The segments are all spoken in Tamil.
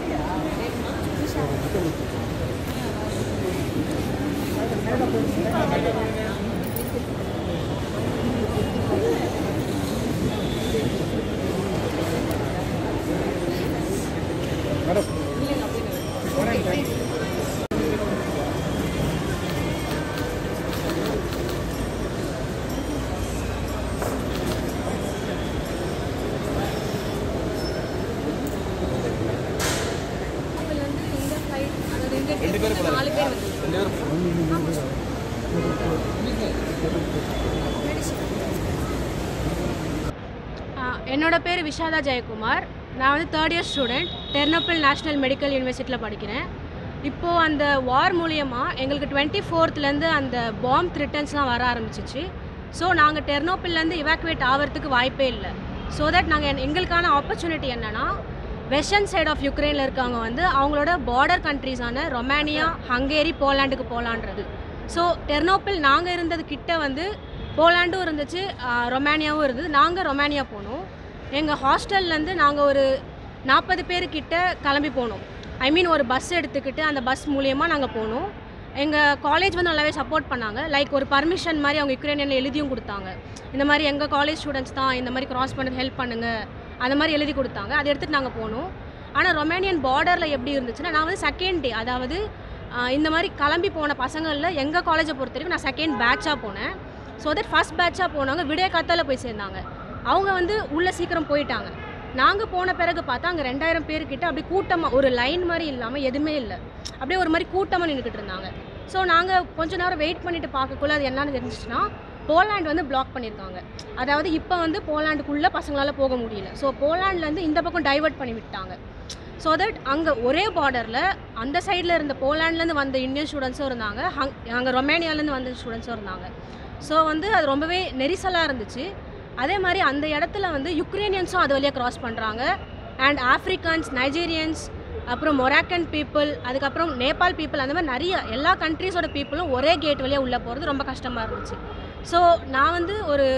ரெண்டு பேர் நாலு பேர் ரெண்டு பேர் ஆஹ் என்னோட பேர் விஷாதா ஜெயக்குமார் நான் வந்து third year student Ternopil national medical யூனிவர்சிட்டியில் படிக்கிறேன் இப்போது அந்த வார் மூலியமாக எங்களுக்கு டுவெண்ட்டி ஃபோர்த்லேருந்து அந்த பாம் த்ரிட்டன்ஸ்லாம் வர ஆரம்பிச்சிச்சு ஸோ நாங்கள் டெர்னோப்பிள்லேருந்து இவாக்குவேட் ஆகிறதுக்கு வாய்ப்பே இல்லை ஸோ தட் நாங்கள் எங்களுக்கான ஆப்பர்ச்சுனிட்டி என்னென்னா வெஸ்டர்ன் சைட் ஆஃப் யுக்ரைனில் இருக்கவங்க வந்து அவங்களோட பார்டர் கண்ட்ரீஸான ரொமானியா ஹங்கேரி போலாண்டுக்கு போகலான்றது ஸோ டெர்னோப்பிள் நாங்கள் இருந்தது கிட்ட வந்து போலாண்டும் இருந்துச்சு ஆஹ் ரொமானியாவும் இருந்தது நாங்கள் ரொமானியா போனோம் எங்கள் ஹாஸ்டல்லேருந்து நாங்கள் ஒரு நாற்பது பேர் கிட்ட கிளம்பி போனோம் ஐ மீன் ஒரு பஸ் எடுத்துக்கிட்டு அந்த பஸ் மூலியமாக நாங்கள் போனோம் எங்கள் காலேஜ் வந்து நல்லாவே சப்போர்ட் பண்ணாங்க லைக் ஒரு பர்மிஷன் மாதிரி அவங்க யுக்ரைனியனில் எழுதியும் கொடுத்தாங்க இந்த மாதிரி எங்கள் காலேஜ் ஸ்டூடெண்ட்ஸ் தான் இந்த மாதிரி கிராஸ் பண்ண ஹெல்ப் பண்ணுங்க அந்த மாதிரி எழுதி கொடுத்தாங்க அதை எடுத்துகிட்டு நாங்கள் போனோம் ஆனால் ரொமேனியன் பார்டரில் எப்படி இருந்துச்சுன்னா நான் வந்து செகண்ட் டே அதாவது ஆஹ் இந்த மாதிரி கிளம்பி போன பசங்களில் எங்கள் காலேஜை பொறுத்த வரைக்கும் நான் செகண்ட் பேட்சாக போனேன் ஸோ தட் ஃபஸ்ட் பேட்சாக போனவங்க விடிய காத்தால போய் சேர்ந்தாங்க அவங்க வந்து உள்ளே சீக்கிரம் போயிட்டாங்க நாங்கள் போன பிறகு பார்த்தா அங்கே ரெண்டாயிரம் பேர்கிட்ட அப்படி கூட்டமாக ஒரு லைன் மாதிரி இல்லாமல் எதுவுமே இல்லை அப்படியே ஒரு மாதிரி கூட்டமாக நின்றுக்கிட்டு இருந்தாங்க ஸோ நாங்கள் கொஞ்ச நேரம் வெயிட் பண்ணிட்டு பார்க்கக்குள்ள அது என்னன்னு தெரிஞ்சிச்சுன்னா போலாண்ட் வந்து பிளாக் பண்ணியிருக்காங்க அதாவது இப்போ வந்து போலாண்டுக்குள்ளே பசங்களால் போக முடியல ஸோ போலாண்ட்லேருந்து இந்த பக்கம் டைவர்ட் பண்ணி விட்டாங்க ஸோ தட் அங்கே ஒரே பார்டரில் அந்த சைடில் இருந்த போலாண்ட்லேருந்து வந்த இந்தியன் ஸ்டூடெண்ட்ஸும் இருந்தாங்க ஹங் அங்கே ரொமேனியாலேருந்து வந்த ஸ்டூடெண்ட்ஸும் இருந்தாங்க ஸோ வந்து அது ரொம்பவே நெரிசலாக இருந்துச்சு அதே மாதிரி அந்த இடத்துல வந்து யுக்ரைனியன்ஸும் அது வழியாக கிராஸ் பண்ணுறாங்க அண்ட் ஆஃப்ரிக்கன்ஸ் நைஜீரியன்ஸ் அப்புறம் மொராக்கன் பீப்புள் அதுக்கப்புறம் நேபாள் பீப்புள் அந்த மாதிரி நிறைய எல்லா கண்ட்ரீஸோட பீப்புளும் ஒரே கேட் வழியாக உள்ளே போகிறது ரொம்ப கஷ்டமாக இருந்துச்சு ஸோ நான் வந்து ஒரு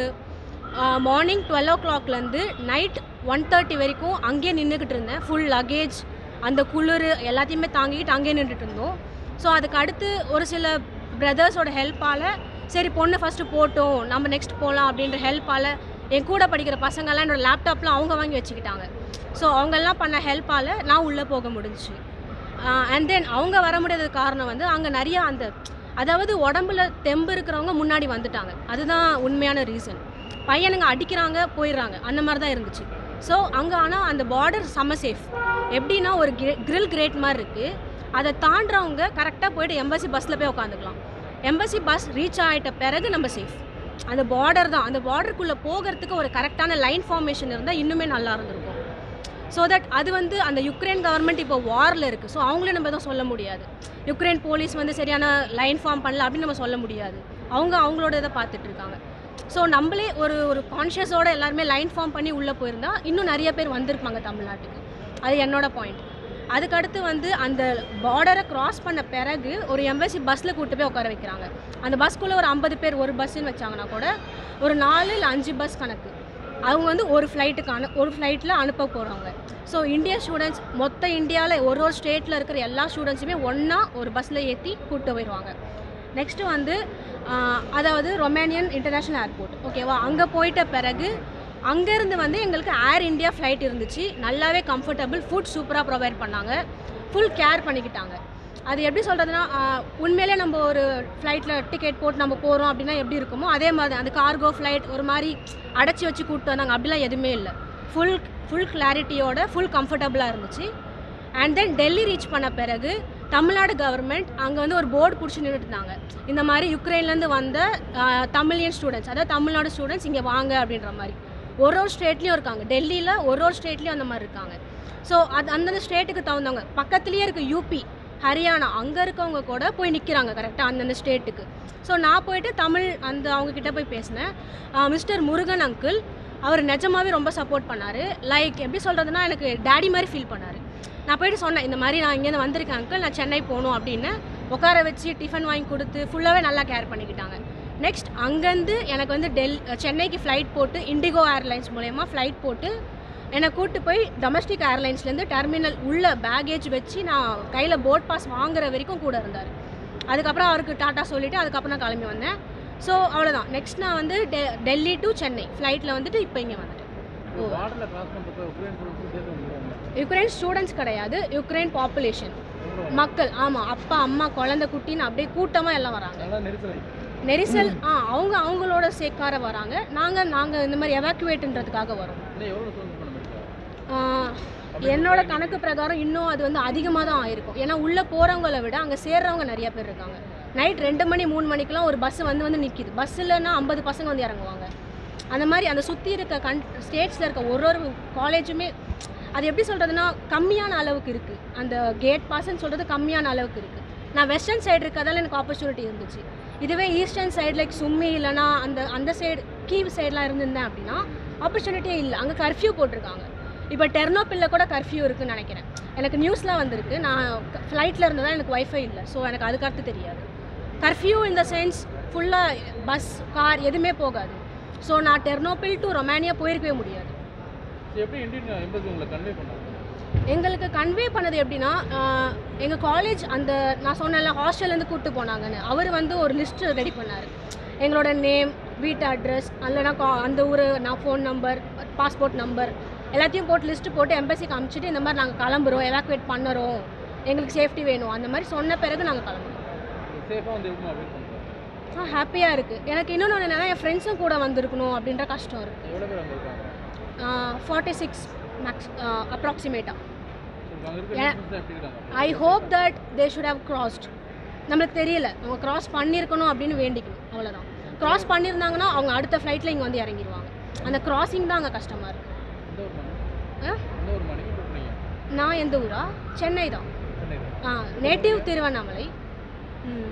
மார்னிங் டுவெல் ஓ கிளாக்லேருந்து நைட் ஒன் தேர்ட்டி வரைக்கும் அங்கேயே நின்றுக்கிட்டு இருந்தேன் ஃபுல் லக்கேஜ் அந்த குளிர் எல்லாத்தையுமே தாங்கிக்கிட்டு அங்கேயே நின்றுட்டு இருந்தோம் ஸோ அதுக்கு அடுத்து ஒரு சில பிரதர்ஸோட ஹெல்ப்பால் சரி பொண்ணு ஃபஸ்ட்டு போட்டோம் நம்ம நெக்ஸ்ட் போகலாம் அப்படின்ற ஹெல்ப்பால் என் கூட படிக்கிற பசங்கள்லாம் என்னோட லேப்டாப்லாம் அவங்க வாங்கி வச்சுக்கிட்டாங்க ஸோ அவங்கெல்லாம் பண்ண ஹெல்ப்பால் நான் உள்ளே போக முடிஞ்சுச்சு அண்ட் தென் அவங்க வர முடியாத காரணம் வந்து அங்கே நிறைய அந்த அதாவது உடம்புல தெம்பு இருக்கிறவங்க முன்னாடி வந்துட்டாங்க அதுதான் உண்மையான ரீசன் பையனுங்க அடிக்கிறாங்க போயிடுறாங்க அந்த மாதிரி தான் இருந்துச்சு ஸோ அங்கே ஆனால் அந்த பார்டர் செம்ம சேஃப் எப்படின்னா ஒரு கிரில் கிரேட் மாதிரி இருக்குது அதை தாண்டுறவங்க கரெக்டாக போயிட்டு எம்பசி பஸ்ஸில் போய் உட்காந்துக்கலாம் எம்பசி பஸ் ரீச் ஆகிட்ட பிறகு நம்ம சேஃப் அந்த பார்டர் தான் அந்த பார்டருக்குள்ளே போகிறதுக்கு ஒரு கரெக்டான லைன் ஃபார்மேஷன் இருந்தால் இன்னுமே நல்லா இருந்திருக்கும் ஸோ தட் அது வந்து அந்த யுக்ரைன் கவர்மெண்ட் இப்போ வாரில் இருக்குது ஸோ அவங்களே நம்ம எதுவும் சொல்ல முடியாது யுக்ரைன் போலீஸ் வந்து சரியான லைன் ஃபார்ம் பண்ணல அப்படின்னு நம்ம சொல்ல முடியாது அவங்க அவங்களோட இதை பார்த்துட்டு இருக்காங்க ஸோ நம்மளே ஒரு ஒரு கான்ஷியஸோட எல்லாருமே லைன் ஃபார்ம் பண்ணி உள்ளே போயிருந்தா இன்னும் நிறைய பேர் வந்திருப்பாங்க தமிழ்நாட்டுக்கு அது என்னோட பாயிண்ட் அதுக்கடுத்து வந்து அந்த பார்டரை கிராஸ் பண்ண பிறகு ஒரு எம்பசி பஸ்ஸில் கூட்டு போய் உட்கார வைக்கிறாங்க அந்த பஸ்க்குள்ளே ஒரு ஐம்பது பேர் ஒரு பஸ்ஸுன்னு வச்சாங்கன்னா கூட ஒரு நாலு இல்லை அஞ்சு பஸ் கணக்கு அவங்க வந்து ஒரு ஃப்ளைட்டுக்கு அனு ஒரு ஃப்ளைட்டில் அனுப்ப போகிறவங்க ஸோ இந்தியா ஸ்டூடெண்ட்ஸ் மொத்த இந்தியாவில் ஒரு ஒரு ஸ்டேட்டில் இருக்கிற எல்லா ஸ்டூடெண்ட்ஸுமே ஒன்றா ஒரு பஸ்ஸில் ஏற்றி கூப்பிட்டு போயிடுவாங்க நெக்ஸ்ட்டு வந்து ஆஹ், அதாவது ரொமேனியன் இன்டர்நேஷ்னல் ஏர்போர்ட் ஓகேவா அங்கே போயிட்ட பிறகு அங்கேருந்து வந்து எங்களுக்கு ஏர் இந்தியா ஃப்ளைட் இருந்துச்சு நல்லாவே கம்ஃபர்டபுள் ஃபுட் சூப்பராக ப்ரொவைட் பண்ணாங்க ஃபுல் கேர் பண்ணிக்கிட்டாங்க அது எப்படி சொல்கிறதுனா உண்மையிலே நம்ம ஒரு ஃப்ளைட்டில் டிக்கெட் போட்டு நம்ம போகிறோம் அப்படின்னா எப்படி இருக்குமோ அதே மாதிரி தான். அந்த கார்கோ ஃப்ளைட் ஒரு மாதிரி அடைச்சி வச்சு கூப்பிட்டு வந்தாங்க அப்படிலாம் எதுவுமே இல்லை ஃபுல் ஃபுல் கிளாரிட்டியோட ஃபுல் கம்ஃபர்டபுளாக இருந்துச்சு அண்ட் தென் டெல்லி ரீச் பண்ண பிறகு தமிழ்நாடு கவர்மெண்ட் அங்கே வந்து ஒரு போர்டு பிடிச்சி நின்றுட்டு இருந்தாங்க இந்த மாதிரி யுக்ரைன்லேருந்து வந்த ஆஹ், தமிழியன் ஸ்டூடெண்ட்ஸ் அதாவது தமிழ்நாடு ஸ்டூடெண்ட்ஸ் இங்கே வாங்க அப்படின்ற மாதிரி ஒரு ஒரு ஸ்டேட்லேயும் இருக்காங்க டெல்லியில் ஒரு ஒரு ஸ்டேட்லேயும் அந்த மாதிரி இருக்காங்க ஸோ அது அந்தந்த ஸ்டேட்டுக்கு தகுந்தவங்க பக்கத்துலேயே இருக்க யூபி ஹரியானா அங்கே இருக்கவங்க கூட போய் நிற்கிறாங்க கரெக்டாக அந்தந்த ஸ்டேட்டுக்கு ஸோ நான் போயிட்டு தமிழ் அந்த அவங்க கிட்ட போய் பேசினேன் மிஸ்டர் முருகன் அங்கிள் அவர் நிஜமாவே ரொம்ப சப்போர்ட் பண்ணார் லைக் எப்படி சொல்கிறதுனா எனக்கு டேடி மாதிரி ஃபீல் பண்ணார் நான் போயிட்டு சொன்னேன் இந்த மாதிரி நான் இங்கேருந்து வந்திருக்கேன் அங்கிள் நான் சென்னை போகணும் அப்படின்னு உட்கார வச்சு டிஃபன் வாங்கி கொடுத்து ஃபுல்லாகவே நல்லா கேர் பண்ணிக்கிட்டாங்க நெக்ஸ்ட் அங்கேருந்து எனக்கு வந்து டெல் சென்னைக்கு ஃப்ளைட் போட்டு இண்டிகோ ஏர்லைன்ஸ் மூலயமா ஃப்ளைட் போட்டு என்னை கூட்டு போய் டொமஸ்டிக் ஏர்லைன்ஸ்லேருந்து டெர்மினல் உள்ள பேகேஜ் வச்சு நான் கையில் போட் பாஸ் வாங்குற வரைக்கும் கூட இருந்தார் அதுக்கப்புறம் அவருக்கு டாட்டா சொல்லிவிட்டு அதுக்கப்புறம் நான் கிளம்பி வந்தேன் ஸோ அவ்வளோதான் நெக்ஸ்ட் நான் வந்து டெ டெல்லி டு சென்னை ஃப்ளைட்டில் வந்துட்டு இப்போ இங்கே வந்துட்டேன் பார்டரில் கிராஸ் பண்ணுறப்ப உக்ரைன் ஸ்டூடெண்ட்ஸும் சேர்த்து வந்துருவாங்க யுக்ரைன் ஸ்டூடெண்ட்ஸ் கிடையாது யுக்ரைன் பாப்புலேஷன் மக்கள் ஆமாம் அப்பா அம்மா குழந்தை குட்டின்னு அப்படியே கூட்டமாக எல்லாம் வராங்க நல்லா நெரிசல் நெரிசல் ஆ அவங்க அவங்களோட சேர்க்கார வராங்க நாங்கள் நாங்கள் இந்த மாதிரி எவாக்குவேட்ன்றதுக்காக வரோம் இன்னும் எவ்வளோ ஸ்டூடெண்ட்ஸ் பண்ண முடியும் ஆ, என்னோட கணக்கு பிரகாரம் இன்னும் அது வந்து அதிகமாக தான் ஆயிருக்கும் ஏன்னா உள்ளே போகிறவங்கள விட அங்கே சேர்றவங்க நிறைய பேர் இருக்காங்க நைட் ரெண்டு மணி மூணு மணிக்கெலாம் ஒரு பஸ் வந்து வந்து நிற்கிது பஸ் இல்லைன்னா ஐம்பது பசங்க வந்து இறங்குவாங்க அந்த மாதிரி அந்த சுற்றி இருக்க கன் ஸ்டேட்ஸில் இருக்க ஒரு ஒரு காலேஜுமே அது எப்படி சொல்கிறதுனா கம்மியான அளவுக்கு இருக்குது அந்த கேட் பாஸ்ன்னு சொல்கிறது கம்மியான அளவுக்கு இருக்குது நான் வெஸ்டர்ன் சைடு இருக்கிறதால எனக்கு ஆப்பர்ச்சுனிட்டி இருந்துச்சு இதுவே ஈஸ்டர்ன் சைடு லைக் சும்மி இல்லைனா அந்த அந்த சைடு கீவ் சைட்லாம் இருந்திருந்தேன் அப்படின்னா ஆப்பர்ச்சுனிட்டியே இல்லை அங்கே கர்ஃப்யூ போட்டிருக்காங்க இப்போ டெர்னோபில்ல கூட கர்ஃப்யூ இருக்குன்னு நினைக்கிறேன் எனக்கு நியூஸ்லாம் வந்திருக்கு நான் ஃப்ளைட்டில் இருந்ததால் எனக்கு வைஃபை இல்லை ஸோ எனக்கு அதுக்கு அடுத்து தெரியாது கர்ஃப்யூ இந்த சென்ஸ் ஃபுல்லாக பஸ் கார் எதுவுமே போகாது ஸோ நான் டெர்னோபில் டு ரொமானியா போயிருக்கவே முடியாது சரி எப்படி இந்தியன் எம்பசி உங்களை கன்வே பண்ணாங்க எங்களுக்கு கன்வே பண்ணது எப்படின்னா எங்கள் காலேஜ் அந்த நான் சொன்னேன்ல ஹாஸ்டல்லேருந்து கூப்பிட்டு போனாங்கன்னு அவர் வந்து ஒரு லிஸ்ட் ரெடி பண்ணார் எங்களோட நேம் வீட்டு அட்ரஸ் இல்லைனா கா அந்த ஊர் நான் ஃபோன் நம்பர் பாஸ்போர்ட் நம்பர் எல்லாத்தையும் போட்டு லிஸ்ட்டு போட்டு எம்பசிக்கு அமுச்சிட்டு இந்த மாதிரி நாங்கள் கிளம்புறோம் எவாக்குவேட் பண்ணுறோம் எங்களுக்கு சேஃப்டி வேணும் அந்த மாதிரி சொன்ன பிறகு நாங்கள் கிளம்புறோம் சேஃபாக வந்து எப்படி அவைல் பண்ணுறோம் ஸோ ஹாப்பியாக இருக்குது எனக்கு இன்னொன்று என்னென்னா என் ஃப்ரெண்ட்ஸும் கூட வந்திருக்கணும் அப்படின்ற கஷ்டம் இருக்குது எவ்வளோ பேர் அங்கே இருக்காங்க ஃபார்ட்டி சிக்ஸ் மேக்ஸ் அப்ராக்சிமேட்டாக சரி அங்கே இருக்க ஏன்? டீச்சர்ஸ் எப்படி இருக்காங்க I hope that they should have crossed நம்மளுக்கு தெரியல அவங்க கிராஸ் பண்ணியிருக்கணும் அப்படின்னு வேண்டிக்கணும் அவ்வளோதான் கிராஸ் பண்ணியிருந்தாங்கன்னா அவங்க அடுத்த ஃப்ளைட்டில் இங்கே வந்து இறங்கிடுவாங்க அந்த கிராசிங் தான் அங்கே கஷ்டமாக இருக்குது எந்த ஒரு மணி ஆ? எந்த ஒரு மணிக்கு போட்டுனீங்க நான் எந்த ஊரா சென்னை தான் சென்னை தான் ஆ நேட்டிவ் திருவண்ணாமலை ம்.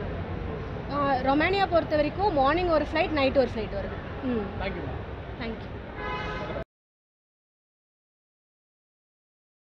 ஆ, ரொமானியா பொறுத்த வரைக்கும் மார்னிங் ஒரு ஃப்ளைட் நைட் ஒரு ஃப்ளைட் வருது ம் தேங்க்யூ மேம் தேங்க்யூ